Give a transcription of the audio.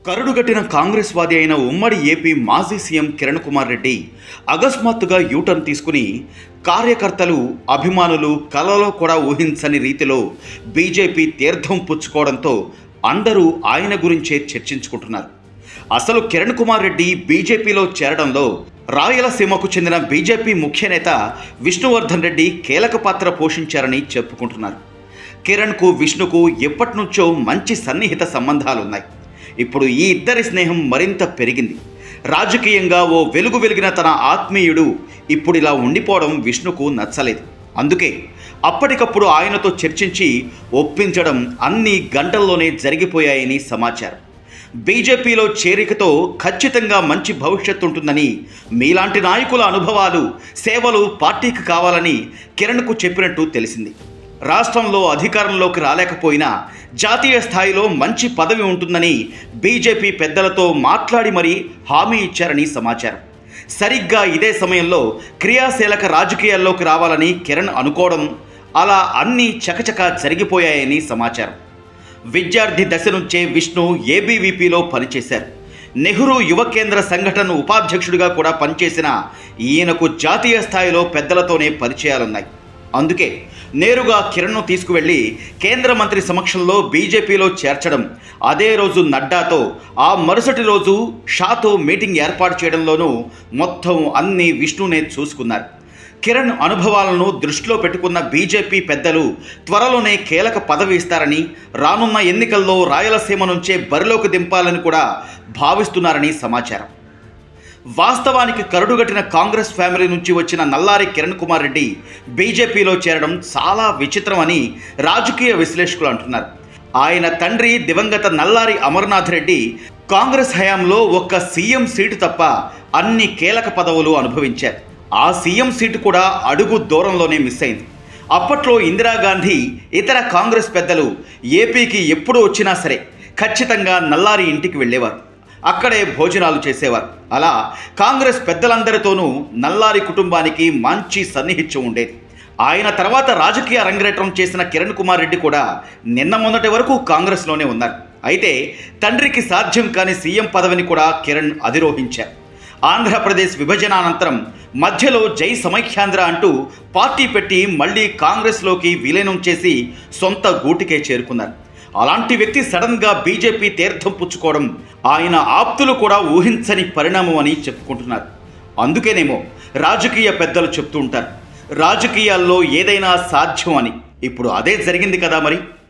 కరుడుగట్టిన కాంగ్రెస్ వాది అయిన ఉమ్మడి ఏపీ మాజీ సీఎం కిరణ్ కుమార్ రెడ్డి అకస్మాత్తుగా యూటర్న్ తీసుకుని కార్యకర్తలు అభిమానులు కలలో కూడా ఊహించని రీతిలో బీజేపీ తీర్థం పుచ్చుకోవడంతో అందరూ ఆయన గురించే చర్చించుకుంటున్నారు అసలు కిరణ్ కుమార్ రెడ్డి బీజేపీలో చేరడంలో రాయలసీమకు చెందిన బీజేపీ ముఖ్య నేత విష్ణువర్ధన్ రెడ్డి కీలక పాత్ర పోషించారని చెప్పుకుంటున్నారు కిరణ్కు విష్ణుకు ఎప్పటి నుంచో మంచి సన్నిహిత సంబంధాలున్నాయి ఇప్పుడు ఈ ఇద్దరి స్నేహం మరింత పెరిగింది రాజకీయంగా ఓ వెలుగు వెలిగిన తన ఆత్మీయుడు ఇప్పుడు ఇలా ఉండిపోవడం విష్ణుకు నచ్చలేదు అందుకే అప్పటికప్పుడు ఆయనతో చర్చించి ఒప్పించడం అన్ని గంటల్లోనే జరిగిపోయాయని సమాచారం బీజేపీలో చేరికతో ఖచ్చితంగా మంచి భవిష్యత్తు ఉంటుందని మీలాంటి నాయకుల అనుభవాలు సేవలు పార్టీకి కావాలని కిరణ్కు చెప్పినట్టు తెలిసింది రాష్ట్రంలో అధికారంలోకి రాలేకపోయినా జాతీయ స్థాయిలో మంచి పదవి ఉంటుందని బీజేపీ పెద్దలతో మాట్లాడి మరీ హామీ ఇచ్చారని సమాచారం సరిగ్గా ఇదే సమయంలో క్రియాశీలక రాజకీయాల్లోకి రావాలని కిరణ్ అనుకోవడం అలా అన్నీ చకచకా జరిగిపోయాయని సమాచారం విద్యార్థి దశ నుంచే విష్ణు ఏబీవీపీలో పనిచేశారు నెహ్రూ యువ కేంద్ర సంఘటన ఉపాధ్యక్షుడిగా కూడా పనిచేసిన ఈయనకు జాతీయ స్థాయిలో పెద్దలతోనే పరిచయాలున్నాయి అందుకే నేరుగా కిరణ్ను తీసుకువెళ్ళి కేంద్ర మంత్రి సమక్షంలో బీజేపీలో చేర్చడం అదే రోజు నడ్డాతో ఆ మరుసటి రోజు షాతో మీటింగ్ ఏర్పాటు చేయడంలోనూ మొత్తం అన్ని విష్ణునే చూసుకున్నారు కిరణ్ అనుభవాలను దృష్టిలో పెట్టుకున్న బీజేపీ పెద్దలు త్వరలోనే కీలక పదవి ఇస్తారని రానున్న ఎన్నికల్లో రాయలసీమ నుంచే బరిలోకి దింపాలని కూడా భావిస్తున్నారని సమాచారం వాస్తవానికి కరడుగట్టిన కాంగ్రెస్ ఫ్యామిలీ నుంచి వచ్చిన నల్లారి కిరణ్ కుమార్ రెడ్డి బీజేపీలో చేరడం చాలా విచిత్రమని రాజకీయ విశ్లేషకులు అంటున్నారు ఆయన తండ్రి దివంగత నల్లారి అమర్నాథ్ రెడ్డి కాంగ్రెస్ హయాంలో ఒక్క సీఎం సీటు తప్ప అన్ని కీలక పదవులు అనుభవించారు ఆ సీఎం సీటు కూడా అడుగు దూరంలోనే మిస్ అయింది అప్పట్లో ఇందిరాగాంధీ ఇతర కాంగ్రెస్ పెద్దలు ఏపీకి ఎప్పుడు వచ్చినా సరే ఖచ్చితంగా నల్లారి ఇంటికి వెళ్ళేవారు అక్కడే భోజనాలు చేసేవారు అలా కాంగ్రెస్ పెద్దలందరితోనూ నల్లారి కుటుంబానికి మంచి సన్నిహిత్యం ఉండేది ఆయన తర్వాత రాజకీయ రంగరేట్రం చేసిన కిరణ్ కుమార్ రెడ్డి కూడా నిన్న మొన్నటి వరకు కాంగ్రెస్లోనే ఉన్నారు అయితే తండ్రికి సాధ్యం కాని సీఎం పదవిని కూడా కిరణ్ అధిరోహించారు ఆంధ్రప్రదేశ్ విభజన అనంతరం మధ్యలో జై సమైఖ్యాంధ్ర అంటూ పార్టీ పెట్టి మళ్ళీ కాంగ్రెస్లోకి విలీనం చేసి సొంత గూటికే చేరుకున్నారు అలాంటి వ్యక్తి సడన్గా బీజేపీ తీర్థం పుచ్చుకోవడం ఆయన ఆప్తులు కూడా ఊహించని పరిణామం అని చెప్పుకుంటున్నారు అందుకేనేమో రాజకీయ పెద్దలు చెప్తూ ఉంటారు రాజకీయాల్లో ఏదైనా సాధ్యం అని ఇప్పుడు అదే జరిగింది కదా మరి